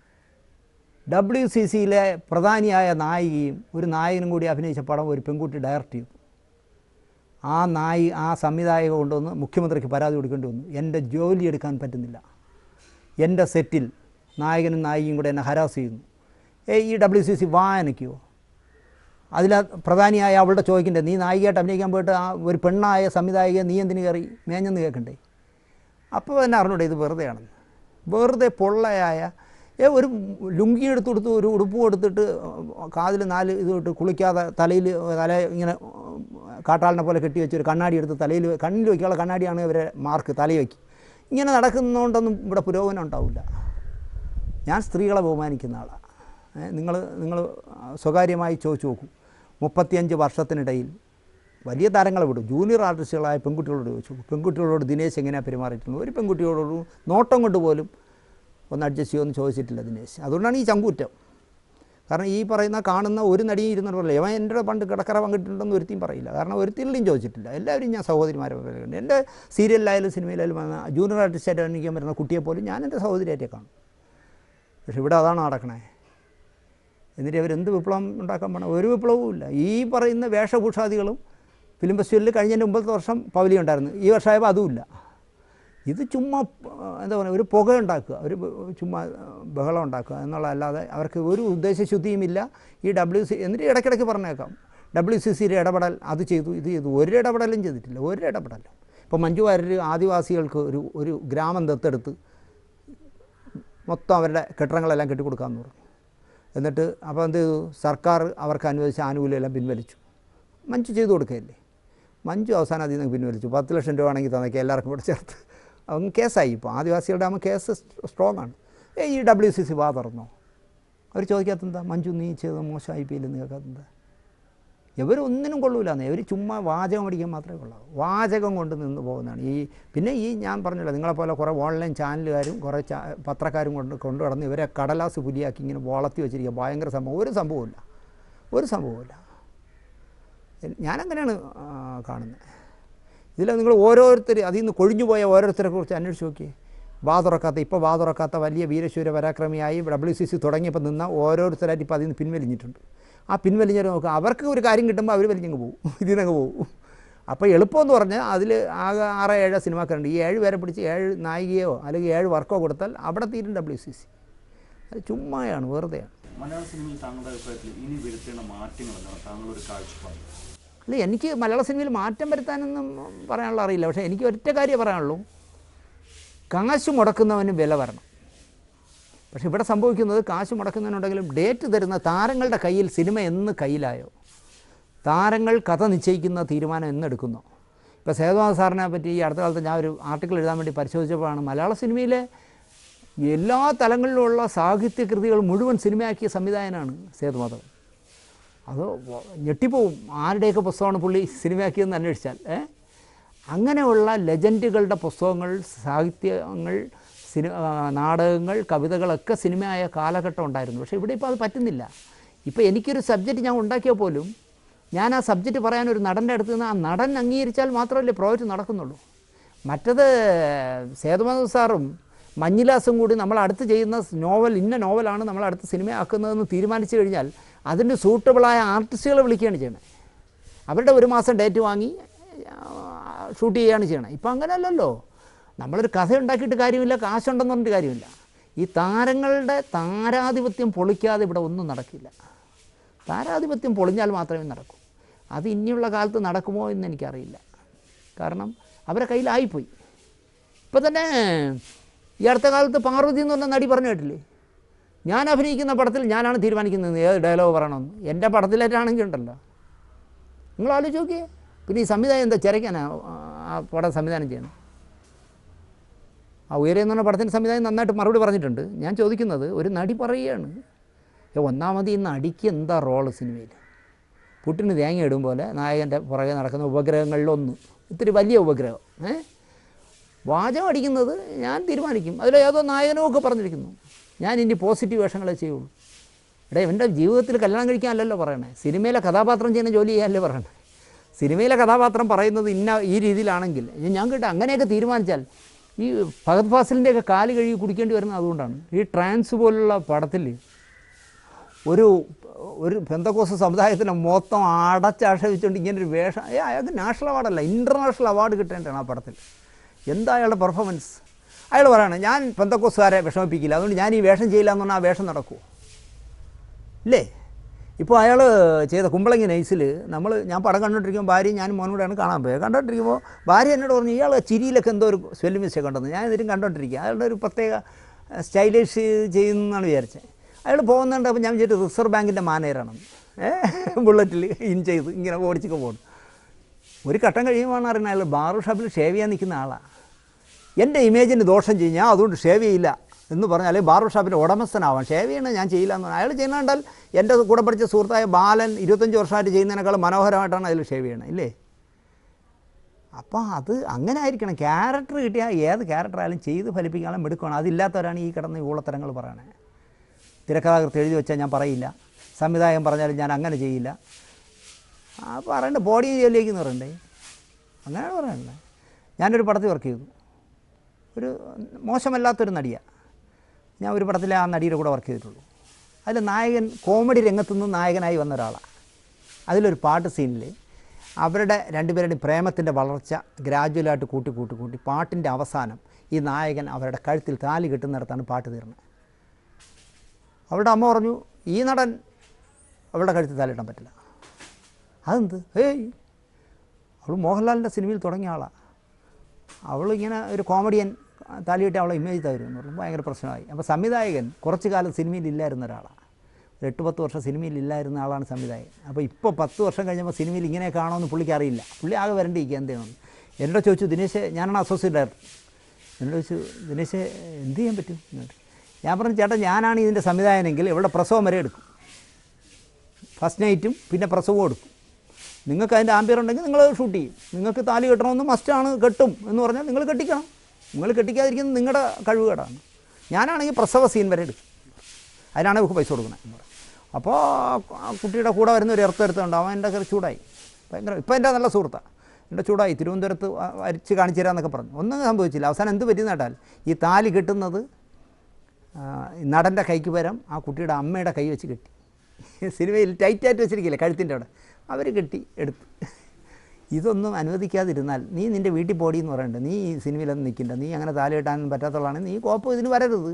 Speaker 1: ഡബ്ല്യു സി സിയിലെ പ്രധാനിയായ നായികയും ഒരു നായകനും കൂടി അഭിനയിച്ച പടം ഒരു പെൺകുട്ടി ഡയറക്റ്റ് ചെയ്തു ആ നായി ആ സംവിധായക കൊണ്ടുവന്ന് മുഖ്യമന്ത്രിക്ക് പരാതി കൊടുക്കേണ്ടി വന്നു എൻ്റെ ജോലി എടുക്കാൻ പറ്റുന്നില്ല എൻ്റെ സെറ്റിൽ നായകനും നായികയും കൂടെ എന്നെ ഹരാസ് ചെയ്യുന്നു ഏ ഈ ഡബ്ല്യു സി സി വായനയ്ക്കുമോ അതിൽ പ്രധാനിയായ അവളുടെ ചോദിക്കണ്ടേ നീ നായികയായിട്ട് അഭിനയിക്കാൻ പോയിട്ട് ആ ഒരു പെണ്ണായ സംവിധായിക നീ എന്തിനു കയറി മേഞ്ഞെന്ന് കേൾക്കണ്ടേ അപ്പോൾ തന്നെ അറിഞ്ഞൂടെ ഇത് വെറുതെയാണെന്ന് വെറുതെ പൊള്ളയായ ഏ ഒരു ലുങ്കി എടുത്ത് കൊടുത്ത് ഒരു ഉടുപ്പ് കൊടുത്തിട്ട് കാതിൽ നാല് ഇത് ഇട്ട് കുളിക്കാതെ തലയിൽ തല ഇങ്ങനെ കാട്ടാളിനെ പോലെ കെട്ടി വെച്ച് ഒരു കണ്ണാടി എടുത്ത് തലയിൽ കണ്ണിൽ വയ്ക്കാനുള്ള കണ്ണാടിയാണ് ഇവരെ മാർക്ക് തലയിൽ വയ്ക്കും ഇങ്ങനെ നടക്കുന്നതുകൊണ്ടൊന്നും ഇവിടെ പുരോഗമനം ഉണ്ടാവില്ല ഞാൻ സ്ത്രീകളെ ബഹുമാനിക്കുന്ന ആളാണ് നിങ്ങൾ നിങ്ങൾ സ്വകാര്യമായി ചോദിച്ചു നോക്കൂ മുപ്പത്തിയഞ്ച് വർഷത്തിനിടയിൽ വലിയ താരങ്ങളെ വിടും ജൂനിയർ ആർട്ടിസ്റ്റുകളായ പെൺകുട്ടികളോട് ചോദിച്ചു നോക്കൂ. പെൺകുട്ടികളോട് ദിനേശ് എങ്ങനെയാണ് പെരുമാറിയിട്ടുണ്ട് ഒരു പെൺകുട്ടിയോടൊരു നോട്ടം കൊണ്ട് പോലും ഒന്ന് അഡ്ജസ്റ്റ് ചെയ്യുമെന്ന് ചോദിച്ചിട്ടില്ല ദിനേശ് അതുകൊണ്ടാണ് ഈ ചങ്കൂറ്റം കാരണം ഈ പറയുന്ന കാണുന്ന ഒരു നടിയും ഇരുന്നിട്ട് പറയില്ല അവൻ എൻ്റെ പണ്ട് കിടക്കറ പങ്കിട്ടുണ്ടെന്ന് ഒരുത്തിയും പറയില്ല കാരണം ഒരുത്തിലും ചോദിച്ചിട്ടില്ല എല്ലാവരും ഞാൻ സഹോദരിമാരെ പോലെ കണ്ടു എൻ്റെ സീരിയലിലായാലും സിനിമയിലായാലും വന്ന ജൂനിയർ ആർട്ടിസ്റ്റായിട്ട് അഭിനയിക്കാൻ വരുന്ന കുട്ടിയെ പോലും ഞാൻ എൻ്റെ സഹോദരിയായിട്ടേ കാണും പക്ഷെ ഇവിടെ അതാണ് നടക്കണേ എന്നിട്ട് അവരെന്ത് വിപ്ലവം ഉണ്ടാക്കാൻ പോകണം ഒരു വിപ്ലവവും ഇല്ല ഈ പറയുന്ന വേഷഭൂഷാദികളും ഫിലിം ഫെസ്റ്റിവലിൽ കഴിഞ്ഞതിൻ്റെ മുമ്പത്തെ വർഷം പവലി ഉണ്ടായിരുന്നു ഈ വർഷമായപ്പോൾ അതുമില്ല ഇത് ചുമ്മാ ആ, എന്താ പറയുക ഒരു പുക ഉണ്ടാക്കുക ഒരു ബ- ചുമ്മാ ആ, ബഹളം ഉണ്ടാക്കുക എന്നുള്ളതല്ലാതെ അവർക്ക് ഒരു ഉദ്ദേശശുദ്ധിയുമില്ല ഈ ഡബ്ല്യു സി എന്നിട്ട് ഇടയ്ക്കിടയ്ക്ക് പറഞ്ഞേക്കാം ഡബ്ല്യു സി സിയുടെ ഇടപെടൽ അത് ചെയ്തു ഇത് ചെയ്തു ഒരു ഇടപെടലും ചെയ്തിട്ടില്ല ഒരു ഇടപെടലും ഇപ്പോൾ മഞ്ജു വാര്യർ ആദിവാസികൾക്ക് ഒരു ഒരു ഗ്രാമം ദത്തെടുത്ത് മൊത്തം അവരുടെ കെട്ടിടങ്ങളെല്ലാം കെട്ടിക്കൊടുക്കാമെന്ന് പറഞ്ഞു എന്നിട്ട് അപ്പോൾ എന്ത് ചെയ്തു സർക്കാർ അവർക്ക് അനുവദിച്ച ആനുകൂല്യമെല്ലാം പിൻവലിച്ചു മഞ്ജു ചെയ്തു കൊടുക്കുകയല്ലേ മഞ്ജു അവസാനം അതിൽ നിന്ന് പിൻവലിച്ചു പത്ത് ലക്ഷം രൂപ ആണെങ്കിൽ തന്നേക്ക് എല്ലാവർക്കും കൂടെ ചേർത്ത് അങ്ങ് കേസായി ഇപ്പോൾ ആദിവാസികളുടെ ആകുമ്പോൾ കേസ് സ്ട്രോങ് ആണ് ഏ ഈ ഡബ്ല്യു സി സി വാ തുറന്നോ അവർ ചോദിക്കാത്തെന്താ മഞ്ജു നീ ചെയ്ത് മോശമായി പോയില്ലെന്ന് കേൾക്കാത്തെന്താ ഇവരൊന്നിനും കൊള്ളൂലെന്ന് ഇവർ ചുമ്മാ വാചകം അടിക്കാൻ മാത്രമേ കൊള്ളാവൂ വാചകം കൊണ്ട് നിന്ന് പോകുന്നതാണ് ഈ പിന്നെ ഈ ഞാൻ പറഞ്ഞല്ലോ നിങ്ങളെപ്പോലെ കുറേ ഓൺലൈൻ ചാനലുകാരും കുറേ ചാ പത്രക്കാരും കൊണ്ട് കൊണ്ടു കടന്ന് ഇവരെ കടലാസ് പുലിയാക്കി ഇങ്ങനെ വളർത്തി വെച്ചിരിക്കുക ഭയങ്കര സംഭവം ഒരു സംഭവമില്ല ഒരു സംഭവമില്ല ഞാനങ്ങനെയാണ് ആ, കാണുന്നത് ഇതിൽ നിങ്ങൾ ഓരോരുത്തർ അതിൽ നിന്ന് കൊഴിഞ്ഞു പോയ ഓരോരുത്തരെ കുറിച്ച് അന്വേഷിച്ച് നോക്കിയേ വാ തുറക്കാത്ത ഇപ്പോൾ വാ തുറക്കാത്ത വലിയ വീരശൂര പരാക്രമിയായി ഡബ്ല്യു സി സി തുടങ്ങിയപ്പോൾ നിന്ന ഓരോരുത്തരായിട്ട് ഇപ്പോൾ അതിൽ നിന്ന് പിൻവലിഞ്ഞിട്ടുണ്ട് ആ പിൻവലിഞ്ഞവർ നോക്കുക അവർക്ക് ഒരു കാര്യം കിട്ടുമ്പോൾ അവർ വലിഞ്ഞങ്ങ് പോകും ഇതിൽ നിന്നങ്ങ് പോകും അപ്പോൾ എളുപ്പമെന്ന് പറഞ്ഞാൽ അതിൽ ആകെ ആറ് ഏഴ് സിനിമാക്കാരുണ്ട് ഈ ഏഴ് പേരെ പിടിച്ച് ഏഴ് നായികയോ അല്ലെങ്കിൽ ഏഴ് വർക്കോ കൊടുത്താൽ അവിടെ തീരും ഡബ്ല്യു സി സി അത് ചുമ്മായാണ് വെറുതെയാണ്
Speaker 2: മലയാള സിനിമയിൽ താങ്കളുടെ അഭിപ്രായത്തിൽ ഇനി വരുത്തേണ്ട മാറ്റങ്ങൾ എന്താണ് താങ്കളൊരു കാഴ്ചപ്പാട്
Speaker 1: അല്ല എനിക്ക് മലയാള സിനിമയിൽ മാറ്റം വരുത്താനൊന്നും പറയാനുള്ള അറിയില്ല പക്ഷേ എനിക്ക് ഒറ്റ കാര്യം പറയാനുള്ളൂ കാശ് മുടക്കുന്നവന് വില വരണം പക്ഷേ ഇവിടെ സംഭവിക്കുന്നത് കാശ് മുടക്കുന്നവനുണ്ടെങ്കിലും ഡേറ്റ് തരുന്ന താരങ്ങളുടെ കയ്യിൽ സിനിമ എന്ന് കയ്യിലായോ താരങ്ങൾ കഥ നിശ്ചയിക്കുന്ന തീരുമാനം എന്നെടുക്കുന്നോ ഇപ്പോൾ സേതുമാധ സാറിനെ പറ്റി ഈ അടുത്ത കാലത്ത് ഞാൻ ഒരു ആർട്ടിക്കിൾ എഴുതാൻ വേണ്ടി പരിശോധിച്ചപ്പോഴാണ് മലയാള സിനിമയിലെ എല്ലാ തലങ്ങളിലുമുള്ള സാഹിത്യകൃതികൾ മുഴുവൻ സിനിമയാക്കിയ സംവിധായകനാണ് സേതുമാധവൻ അത് വ- ഞെട്ടിപ്പോവും ആരുടെയൊക്കെ പുസ്തകമാണ് പുള്ളി സിനിമയാക്കിയതെന്ന് അന്വേഷിച്ചാൽ ഏ അങ്ങനെയുള്ള ലെജൻഡുകളുടെ പുസ്തകങ്ങൾ സാഹിത്യങ്ങൾ സിനി ആ, നാടകങ്ങൾ കവിതകളൊക്കെ സിനിമയായ കാലഘട്ടം ഉണ്ടായിരുന്നു പക്ഷേ ഇവിടെ ഇപ്പോൾ അത് പറ്റുന്നില്ല ഇപ്പോൾ എനിക്കൊരു സബ്ജക്റ്റ് ഞാൻ ഉണ്ടാക്കിയാൽ പോലും ഞാൻ ആ സബ്ജക്റ്റ് പറയാൻ ഒരു നടൻ്റെ അടുത്ത് നിന്ന് ആ നടൻ അംഗീകരിച്ചാൽ മാത്രമല്ലേ പ്രോജക്റ്റ് നടക്കുന്നുള്ളൂ മറ്റത് സേതുമാധവ സാറും മഞ്ഞിലാസും കൂടി നമ്മൾ അടുത്ത് ചെയ്യുന്ന നോവൽ ഇന്ന നോവലാണ് നമ്മൾ അടുത്ത് സിനിമയാക്കുന്നതെന്ന് തീരുമാനിച്ചു കഴിഞ്ഞാൽ അതിന് സൂട്ടബിളായ ആർട്ടിസ്റ്റുകളെ വിളിക്കുകയാണ് ചെയ്യണത് അവരുടെ ഒരു മാസം ഡേറ്റ് വാങ്ങി ഷൂട്ട് ചെയ്യുകയാണ് ചെയ്യണത് ഇപ്പം അങ്ങനെയല്ലല്ലോ നമ്മളൊരു കഥ ഉണ്ടാക്കിയിട്ട് കാര്യമില്ല കാശുണ്ടെന്ന് പറഞ്ഞിട്ട് കാര്യമില്ല ഈ താരങ്ങളുടെ താരാധിപത്യം പൊളിക്കാതെ ഇവിടെ ഒന്നും നടക്കില്ല താരാധിപത്യം പൊളിഞ്ഞാൽ മാത്രമേ നടക്കൂ അത് ഇനിയുള്ള കാലത്ത് നടക്കുമോ എന്ന് എനിക്കറിയില്ല കാരണം അവരെ കയ്യിലായിപ്പോയി ഇപ്പം തന്നെ ഈ അടുത്ത കാലത്ത് പാർവതി എന്ന് പറഞ്ഞ നടി പറഞ്ഞു കേട്ടില്ലേ ഞാൻ അഭിനയിക്കുന്ന പടത്തിൽ ഞാനാണ് തീരുമാനിക്കുന്നത് ഏത് ഡയലോഗ് പറയണമെന്ന് എൻ്റെ പടത്തിലേറ്റാണെങ്കിൽ ഉണ്ടല്ലോ നിങ്ങൾ ആലോചിച്ച് നോക്കിയേ പിന്നെ ഈ സംവിധാനം എന്താ ചിരയ്ക്കാനാ ആ പടം സംവിധാനം ചെയ്യണം ആ ഉയരെ എന്ന് പറഞ്ഞ പടത്തിൻ്റെ സംവിധാനം നന്നായിട്ട് മറുപടി പറഞ്ഞിട്ടുണ്ട് ഞാൻ ചോദിക്കുന്നത് ഒരു നടി പറയുകയാണ് ഏ, ഒന്നാമത് ഈ നടിക്ക് എന്താ റോള് സിനിമയിൽ പുട്ടിന് തേങ്ങ ഇടും പോലെ നായകൻ്റെ പുറകെ നടക്കുന്ന ഉപഗ്രഹങ്ങളിലൊന്ന് ഇത്തിരി വലിയ ഉപഗ്രഹം ഏ വാചകം അടിക്കുന്നത് ഞാൻ തീരുമാനിക്കും അതിൽ ഏതോ നായകനോ ഒക്കെ പറഞ്ഞിരിക്കുന്നു ഞാൻ ഇനി പോസിറ്റീവ് വേഷങ്ങളെ ചെയ്യുള്ളൂ എടേ എൻ്റെ ജീവിതത്തിൽ കല്യാണം കഴിക്കാനല്ലല്ലോ പറയണേ സിനിമയിലെ കഥാപാത്രം ചെയ്യുന്ന ജോലി ചെയ്യാനല്ലേ പറയണേ സിനിമയിലെ കഥാപാത്രം പറയുന്നത് ഇന്ന ഈ രീതിയിലാണെങ്കിൽ ഇനി ഞാൻ കേട്ടോ അങ്ങനെയൊക്കെ തീരുമാനിച്ചാൽ ഈ ഫഹദ് ഫാസിലിൻ്റെയൊക്കെ കാല് കഴുകി കുടിക്കേണ്ടി വരുന്നത് അതുകൊണ്ടാണ് ഈ ട്രാൻസ് പോലുള്ള പടത്തിൽ ഒരു ഒരു ബന്ധക്കോസ് സമുദായത്തിനെ മൊത്തം അടച്ചാക്ഷേപിച്ചുകൊണ്ട് ഇങ്ങനൊരു വേഷം ഏ അയാൾക്ക് നാഷണൽ അവാർഡല്ല ഇൻ്റർനാഷണൽ അവാർഡ് കിട്ടേണ്ടതാണ് ആ പടത്തിൽ എന്താ അയാളുടെ പെർഫോമൻസ് അയാൾ പറയണം ഞാൻ ബന്ധക്കോസുകാരെ വിഷമിപ്പിക്കില്ല അതുകൊണ്ട് ഞാൻ ഈ വേഷം ചെയ്യില്ല എന്ന് പറഞ്ഞാൽ ആ വേഷം നടക്കുമോ ഇല്ലേ ഇപ്പോൾ അയാൾ ചെയ്ത കുമ്പളങ്ങി നൈസിൽ നമ്മൾ ഞാൻ പടം കണ്ടുകൊണ്ടിരിക്കുമ്പോൾ ഭാര്യയും ഞാനും മോനും കൂടെയാണ് കാണാൻ പോയത് കണ്ടുകൊണ്ടിരിക്കുമ്പോൾ ഭാര്യ എന്നോട് പറഞ്ഞു ഇയാൾ ചിരിയിലൊക്കെ എന്തോ ഒരു സ്പെല്ലിംഗ് മിസ്റ്റേക്ക് ഉണ്ടെന്ന് ഞാൻ ഇതിലും കണ്ടുകൊണ്ടിരിക്കുക അയാളുടെ ഒരു പ്രത്യേക സ്റ്റൈലിഷ് ചെയ്യുന്നതാണ് വിചാരിച്ചത് അയാൾ പോകുന്നുണ്ട് അപ്പോൾ ഞാൻ വിചാരിച്ചു റിസർവ് ബാങ്കിൻ്റെ മാനേജറാണെന്ന് ഏഹ് ബുള്ളറ്റിൽ ഇൻ ചെയ്ത് ഇങ്ങനെ ഓടിച്ചൊക്കെ പോകുന്നു ഒരു ഘട്ടം കഴിയുമ്പോൾ അറിയുന്നത് അയാൾ ബാർബർ ഷോപ്പിൽ ഷേവ് ചെയ്യാൻ നിൽക്കുന്ന ആളാണ് എൻ്റെ ഇമേജിന് ദോഷം ചെയ്യും ഞാൻ അതുകൊണ്ട് ഷേവ് ചെയ്യില്ല എന്ന് പറഞ്ഞാൽ ബാർബർ ഷോപ്പിൻ്റെ ഉടമസ്ഥനാവാം ഷേവ് ചെയ്യണം ഞാൻ ചെയ്യില്ല എന്ന് അയാൾ ചെയ്യുന്ന കണ്ടാൽ എൻ്റെ കൂടെ പഠിച്ച സുഹൃത്തായ ബാലൻ ഇരുപത്തഞ്ച് വർഷമായിട്ട് ചെയ്യുന്നതിനേക്കാൾ മനോഹരമായിട്ടാണ് അതിൽ ഷേവ് ചെയ്യണം ഇല്ലേ അപ്പോൾ അത് അങ്ങനെ ആയിരിക്കണം ക്യാരക്ടർ കിട്ടിയാൽ ഏത് ക്യാരക്ടർ ആയാലും ചെയ്ത് ഫലിപ്പിക്കാനും എടുക്കണം അതില്ലാത്തവരാണ് ഈ കിടന്ന് ഈ ഊളത്തരങ്ങൾ പറയണേ തിരക്കഥാകൃത്ത് എഴുതി വെച്ചാൽ ഞാൻ പറയില്ല സംവിധായകൻ പറഞ്ഞാലും ഞാൻ അങ്ങനെ ചെയ്യില്ല ആ പറയണ്ട ബോഡി ജോലിലേക്ക് എന്ന് പറയണ്ടേ അങ്ങനെയാണ് പറയണ്ടേ ഞാനൊരു പടത്തിൽ വർക്ക് ചെയ്തു ഒരു മോശമല്ലാത്തൊരു നടിയാണ് ഞാൻ ഒരു പടത്തിലെ ആ നടിയുടെ കൂടെ വർക്ക് ചെയ്തിട്ടുള്ളൂ അതിൽ നായകൻ കോമഡി രംഗത്തു നിന്ന് നായകനായി വന്ന ഒരാളാണ് അതിലൊരു പാട്ട് സീനിൽ അവരുടെ രണ്ടുപേരുടെയും പ്രേമത്തിൻ്റെ വളർച്ച ഗ്രാജുവലായിട്ട് കൂട്ടി കൂട്ടി കൂട്ടി പാട്ടിൻ്റെ അവസാനം ഈ നായകൻ അവരുടെ കഴുത്തിൽ താലി കെട്ടുന്നിടത്താണ് പാട്ട് തീർന്നത് അവളുടെ അമ്മ പറഞ്ഞു ഈ നടൻ അവളുടെ കഴുത്തിൽ താലിട്ടാൻ പറ്റില്ല അതെന്ത് ഏയ് അവൾ മോഹൻലാലിൻ്റെ സിനിമയിൽ തുടങ്ങിയ ആളാണ് അവളിങ്ങനെ ഒരു കോമഡിയൻ താലിയിട്ട് അവളെ ഇമേജ് തരും എന്ന് പറഞ്ഞു ഭയങ്കര പ്രശ്നമായി അപ്പോൾ സംവിധായകൻ കുറച്ച് കാലം സിനിമയിൽ ഇല്ലായിരുന്ന ഒരാളാണ് ഒരു എട്ട് പത്ത് വർഷം സിനിമയിൽ ഇല്ലായിരുന്ന ആളാണ് സംവിധായകൻ അപ്പോൾ ഇപ്പോൾ പത്ത് വർഷം കഴിഞ്ഞപ്പോൾ സിനിമയിൽ ഇങ്ങനെ കാണുമെന്ന് പുള്ളിക്ക് അറിയില്ല പുള്ളി ആകെ വരണ്ടിരിക്കുക എന്താണ് എന്നോട് ചോദിച്ചു ദിനേശ് ഞാനാണ് അസോസിയേറ്റ് ഡയറക്ടർ എന്നോട് ചോദിച്ചു ദിനേശ് എന്ത് ചെയ്യാൻ പറ്റും എന്നിട്ട് ഞാൻ പറഞ്ഞു ചേട്ടാ ഞാനാണ് ഇതിൻ്റെ സംവിധായകനെങ്കിൽ ഇവിടെ പ്രസവം വരെ എടുക്കും ഫസ്റ്റ് നൈറ്റും പിന്നെ പ്രസവവും എടുക്കും നിങ്ങൾക്ക് അതിൻ്റെ ആംബിയർ ഉണ്ടെങ്കിൽ നിങ്ങൾ ഷൂട്ട് ചെയ്യും നിങ്ങൾക്ക് താലി കെട്ടണമെന്ന് മസ്റ്റാണ് കെട്ടും എന്ന് പറഞ്ഞാൽ നിങ്ങൾ കെട്ടിക്കണം നിങ്ങൾ കെട്ടിക്കാതിരിക്കുന്നത് നിങ്ങളുടെ കഴിവുകേടാണ് ഞാനാണെങ്കിൽ പ്രസവ സീൻ വരെ എടുക്കും അതിനാണ് നമുക്ക് പൈസ കൊടുക്കുന്നത് എന്ന് പറയും അപ്പോൾ ആ കുട്ടിയുടെ കൂടെ വരുന്ന ഒരു ഇറത്തെടുത്തുണ്ട് അവൻ എൻ്റെ കയറി ചൂടായി ഭയങ്കര ഇപ്പം എൻ്റെ നല്ല സുഹൃത്താണ് എൻ്റെ ചൂടായി തിരുവനന്തപുരത്ത് വ- വരച്ച് കാണിച്ചു തരാമെന്നൊക്കെ പറഞ്ഞു ഒന്നും സംഭവിച്ചില്ല അവസാനം എന്ത് പറ്റി നട്ടാൽ ഈ താലി കെട്ടുന്നത് ആ, ഈ നടൻ്റെ കൈക്ക് പകരം ആ കുട്ടിയുടെ അമ്മയുടെ കൈ വെച്ച് കെട്ടി സിനിമയിൽ ടൈറ്റായിട്ട് വെച്ചിരിക്കില്ലേ കഴുത്തിൻ്റെ അവിടെ അവർ കെട്ടി എടുത്തു ഇതൊന്നും അനുവദിക്കാതിരുന്നാൽ നീ നിൻ്റെ വീട്ടിൽ പോടി എന്ന് പറയണ്ട നീ ഈ സിനിമയിലൊന്നും നിൽക്കണ്ട നീ അങ്ങനെ താലി കെട്ടാൻ പറ്റാത്തവളാണ് നീ കോപ്പം ഇതിന് വരരുത്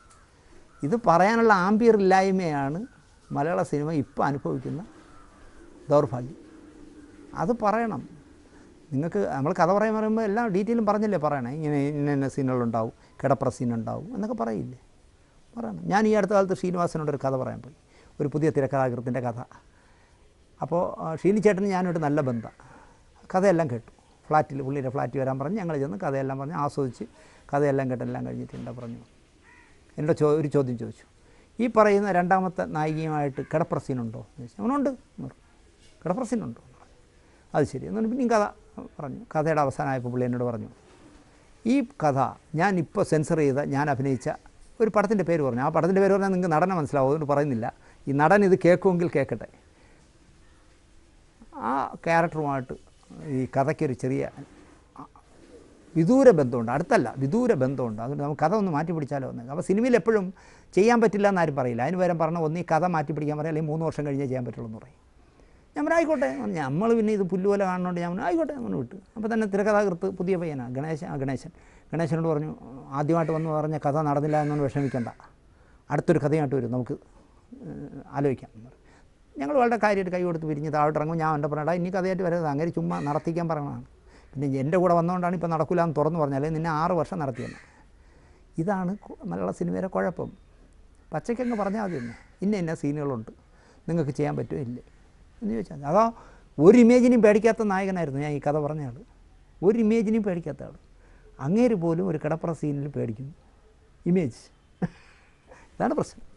Speaker 1: ഇത് പറയാനുള്ള ആംബിയർ ഇല്ലായ്മയാണ് മലയാള സിനിമ ഇപ്പോൾ അനുഭവിക്കുന്ന ദൗർഭാഗ്യം അത് പറയണം നിങ്ങൾക്ക് നമ്മൾ കഥ പറയാൻ പറയുമ്പോൾ എല്ലാം ഡീറ്റെയിലും പറഞ്ഞല്ലേ പറയണേ ഇങ്ങനെ ഇന്ന ഇന്ന സീനുകളുണ്ടാവും കിടപ്ര സീനുണ്ടാവും എന്നൊക്കെ പറയില്ലേ പറയണം ഞാൻ ഈ അടുത്ത കാലത്ത് ശ്രീനിവാസനോട് ഒരു കഥ പറയാൻ പോയി ഒരു പുതിയ തിരക്കഥാകൃത്തിൻ്റെ കഥ അപ്പോൾ ആ, ഷീനി ചേട്ടന് ഞാനൊരു നല്ല ബന്ധം കഥയെല്ലാം കേട്ടു ഫ്ലാറ്റിൽ പുള്ളിയുടെ ഫ്ലാറ്റിൽ വരാൻ പറഞ്ഞ് ഞങ്ങൾ ചെന്ന് കഥയെല്ലാം പറഞ്ഞ് ആസ്വദിച്ച് കഥയെല്ലാം കേട്ടെല്ലാം കഴിഞ്ഞിട്ട് എന്താ പറഞ്ഞു എന്നോട് ചോ ഒരു ചോദ്യം ചോദിച്ചു ഈ പറയുന്ന രണ്ടാമത്തെ നായികയുമായിട്ട് കിടപ്ര സീനുണ്ടോ എന്ന് ചോദിച്ചു അവനുണ്ട് എന്ന് പറഞ്ഞു കിടപ്ര സീനുണ്ടോ എന്ന് പറഞ്ഞു അത് ശരി എന്നിട്ട് പിന്നെയും കഥ പറഞ്ഞു കഥയുടെ അവസാനമായപ്പോൾ പുള്ളി എന്നോട് പറഞ്ഞു ഈ കഥ ഞാൻ ഇപ്പോൾ സെൻസർ ചെയ്ത ഞാൻ അഭിനയിച്ച ഒരു പടത്തിൻ്റെ പേര് പറഞ്ഞു ആ പടത്തിൻ്റെ പേര് പറഞ്ഞാൽ നിങ്ങൾക്ക് നടനെ മനസ്സിലാവും അതുകൊണ്ട് പറയുന്നില്ല ഈ നടൻ ഇത് കേൾക്കുമെങ്കിൽ കേൾക്കട്ടെ ആ ക്യാരക്ടറുമായിട്ട് ഈ കഥയ്ക്കൊരു ചെറിയ വിദൂര ബന്ധമുണ്ട് അടുത്തല്ല വിദൂര ബന്ധമുണ്ട് അതുകൊണ്ട് നമുക്ക് കഥ ഒന്ന് മാറ്റി പിടിച്ചാലോ എന്ന് അപ്പോൾ സിനിമയിൽ എപ്പോഴും ചെയ്യാൻ പറ്റില്ല എന്നാരും പറയില്ല അതിന് പകരം പറഞ്ഞ ഒന്ന് ഈ കഥ മാറ്റി പിടിക്കാൻ പറയാം അല്ലെങ്കിൽ മൂന്ന് വർഷം കഴിഞ്ഞേ ചെയ്യാൻ പറ്റുള്ളൂ എന്ന് പറയും ഞാൻ പറഞ്ഞു ആയിക്കോട്ടെ നമ്മൾ പിന്നെ ഇത് പുല്ലുപോലെ കാണുന്നതുകൊണ്ട് ഞാൻ പറഞ്ഞു ആയിക്കോട്ടെ അങ്ങനെ വിട്ടു അപ്പോൾ തന്നെ തിരക്കഥാകൃത്ത് പുതിയ പയ്യനാണ് ഗണേശൻ ആ ഗണേശൻ ഗണേശനോട് പറഞ്ഞു ആദ്യമായിട്ട് വന്ന് പറഞ്ഞ കഥ നടന്നില്ല എന്നൊന്ന് വിഷമിക്കണ്ട അടുത്തൊരു കഥയായിട്ട് വരും നമുക്ക് ഏഹ്, ആലോചിക്കാം എന്ന് പറഞ്ഞു. ഞങ്ങൾ വളരെ കാര്യമായിട്ട് കൈ കൊടുത്ത് പിരിഞ്ഞ് താഴോട്ട് ഇറങ്ങും ഞാൻ എൻ്റെ പറഞ്ഞാൽ ഇനി കഥയായിട്ട് വരരുത് അങ്ങനെ ചുമ്മാ നടത്തിക്കാൻ പറയണതാണ് പിന്നെ എൻ്റെ കൂടെ വന്നുകൊണ്ടാണ് ഇപ്പോൾ നടക്കില്ല എന്ന് തുറന്നു പറഞ്ഞാൽ നിന്നെ ആറ് വർഷം നടത്തിയെന്ന് ഇതാണ് കു- മലയാള സിനിമയുടെ കുഴപ്പം പച്ചയ്ക്കങ്ങ് പറഞ്ഞാൽ മതി തന്നെ ഇന്ന ഇന്ന സീനുകളുണ്ട് നിങ്ങൾക്ക് ചെയ്യാൻ പറ്റുമോ ഇല്ലേ എന്ന് ചോദിച്ചാൽ മതി. അതോ ഒരു ഇമേജിനെയും പേടിക്കാത്ത നായകനായിരുന്നു ഞാൻ ഈ കഥ പറഞ്ഞ ആൾ ഒരു ഇമേജിനെയും പേടിക്കാത്ത ആൾ അങ്ങേര് പോലും ഒരു കിടപ്പറ സീനിൽ പേടിക്കുന്നു ഇമേജ് ഇതാണ് പ്രശ്നം